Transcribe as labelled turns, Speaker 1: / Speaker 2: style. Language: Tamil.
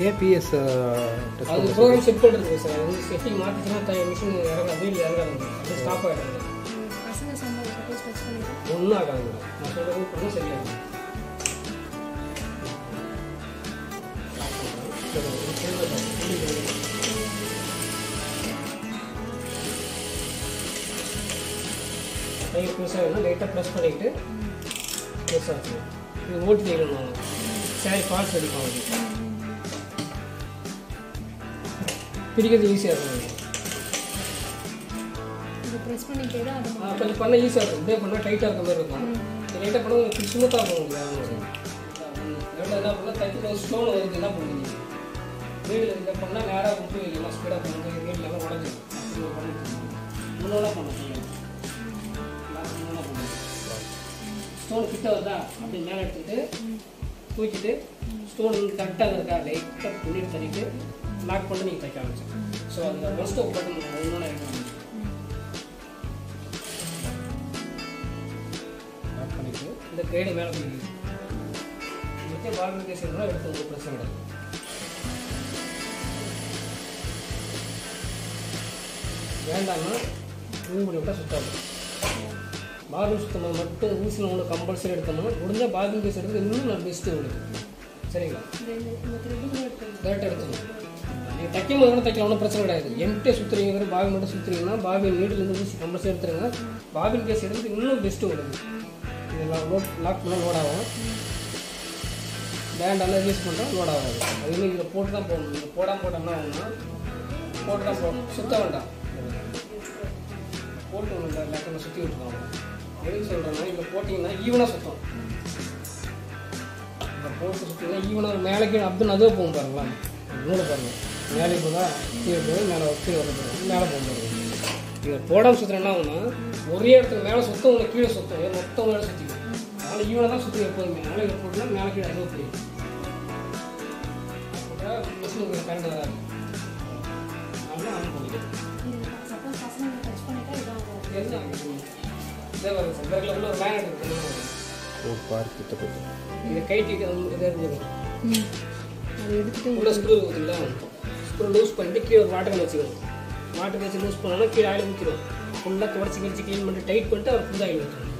Speaker 1: ஏபிஎஸ்
Speaker 2: அது ப்ரோக்ராம் செட் பண்ணுறது சார் அது வந்து செட்டிங் மாற்றிச்சுன்னா மிஷின் இறங்க வீல் இறங்காது அது ஸ்டாப் ஆகிடும்
Speaker 3: பசங்க சொன்ன சப்போஸ் டச் பண்ணிட்டு
Speaker 2: ஒன்றும் ஆகாது மேடம் நான் சொல்கிறது பண்ண சரியாகும் கை புதுசாக வேணும் லைட்டாக ப்ரெஸ் பண்ணிக்கிட்டு புதுசாக வச்சுக்கணும் இது ஓட்டி தைக்கணும் சாரி ஃபால்ஸ் அடிக்கும் அது பிரிக்கிறது ஈஸியாக இருக்கும்
Speaker 3: இது ப்ரெஸ் பண்ணிட்டே தான் அது
Speaker 2: ஆ, கொஞ்சம் பண்ண ஈஸியாக இருக்கும் இதே பண்ணால் டைட்டாக இருக்க மாதிரி இருக்கும் லைட்டாக பண்ண உங்களுக்கு ஸ்மூத்தாக போக முடியாது எவ்வளோ என்ன பண்ணால் தைக்க ஸ்டோன் வருது என்ன பண்ணுவீங்க வீடில் இதை பண்ணால் நேராக விட்டு வைக்கலாம் ஸ்பீடாக பண்ணுங்க வீட்டில் எல்லாம் உடஞ்சிடும் அப்படி ஒரு பண்ணி முன்னோட பண்ண சொல்லுங்கள் ஸ்டோன் கிட்ட வருதா அப்படி மேலே எடுத்துக்கிட்டு தூக்கிட்டு ஸ்டோன் இங்கே கரெக்டாக இருக்கா லைட்டாக துணிட்டு தள்ளிட்டு லாக் பண்ணி நீங்கள் தைக்க ஆரம்பிச்சு ஸோ அந்த ஒன் ஸ்டோப் பட்டன் ஒன்று எடுக்கணும் லாக் பண்ணிட்டு இந்த கைடு மேலே போய் முக்கிய பால் கேஸ் எடுத்து உங்களுக்கு பிரச்சனை கிடையாது வேண்டாம்னா மூவ் பண்ணி விட்டால் சுத்தாது பாபின் சுத்தமாக மட்டும் ஊசியில் ஒன்று கம்பல்சரி எடுத்தோம்னா முடிஞ்சால் பாபின் கேஸ் எடுத்து இன்னும் நான் பெஸ்ட்டு உங்களுக்கு சரிங்களா
Speaker 3: இந்த இந்த- இந்த த்ரெட்டு கூட எடுத்துக்கணும்
Speaker 2: டேரக்டாக எடுத்துக்கணும் நீங்கள் தைக்கும் போது கூட தைக்கலாம் ஒன்றும் பிரச்சனை கிடையாது எம்டே சுற்றுறீங்க வெறும் பாபின் மட்டும் சுற்றுறீங்கன்னா பாபின் நீடிலேருந்து ஊசி கம்பல்சரி எடுத்துருங்க பாபின் கேஸ் எடுத்து இன்னும் பெஸ்ட்டு உங்களுக்கு இதெல்லாம் லோட் லாக் பண்ணால் லோட் ஆகும் பேண்டெல்லாம் யூஸ் பண்ணுறோம் லோட் ஆகாது அது இன்னும் இதில் போட்டு தான் போடணும் இதில் போடாமல் போட்டோம்னா ஒன்றா போட்டு தான் போடணும் சுத்த வேண்டாம் போட்டு ஒன்று லேக்கத்தில் சுற்றி விட்டுருவாங்க எதுக்கு சொல்கிறேன்னா இதில் போட்டிங்கன்னா ஈவனாக சுத்தம் இந்த போட்டு சுற்றிங்கன்னா ஈவனாக மேலே கீழே அப்படின்னு அதுவே போகும் பாருங்களா நூலை பாருங்கள் மேலே போதா கீழே போய் மேலே கீழே வர போகும் மேலே போகும் பாருங்க இதை போடாமல் சுற்றுற என்ன ஆகும்னா ஒரே இடத்துல மேலே சுத்தம் உங்களுக்கு கீழே சுத்தம் இது மொத்தம் மேலே சுற்றிக்கும் அதனால் ஈவனாக தான் சுற்றி எப்போதுமே அதனால் இதை போட்டுனா மேலே கீழே அதுவே புரியும் போட்டால் மிஷினுக்கு கரண்ட் வராது அதனால் ஆன் பண்ணிக்கலாம்
Speaker 3: இது சப்போஸ் பசங்க டச் பண்ணிட்டா இதான் வரும்.
Speaker 2: என்ன ஆகுது? இதே பாருங்க சார் விரல்ல உள்ள ஒரு மேக்னெட் இருக்கு
Speaker 1: ஓ பார்க் கிட்ட போய்
Speaker 2: இதை கைட்டிட்டு இதாக இருந்தது
Speaker 3: அதை எடுத்துட்டு
Speaker 2: உள்ள ஸ்க்ரூ இருக்குங்களா ஸ்க்ரூ லூஸ் பண்ணிட்டு கீழே ஒரு வாட்டர் கன் வச்சுக்கணும் வாட்டர் கன் வச்சு லூஸ் பண்ணோம்னா கீழே ஆயில் ஊற்றிடும் ஃபுல்லாக தொடச்சி கிழிச்சு க்ளீன் பண்ணிட்டு டைட் பண்ணிட்டு அவர் புது ஆயில் ஊற்றணும்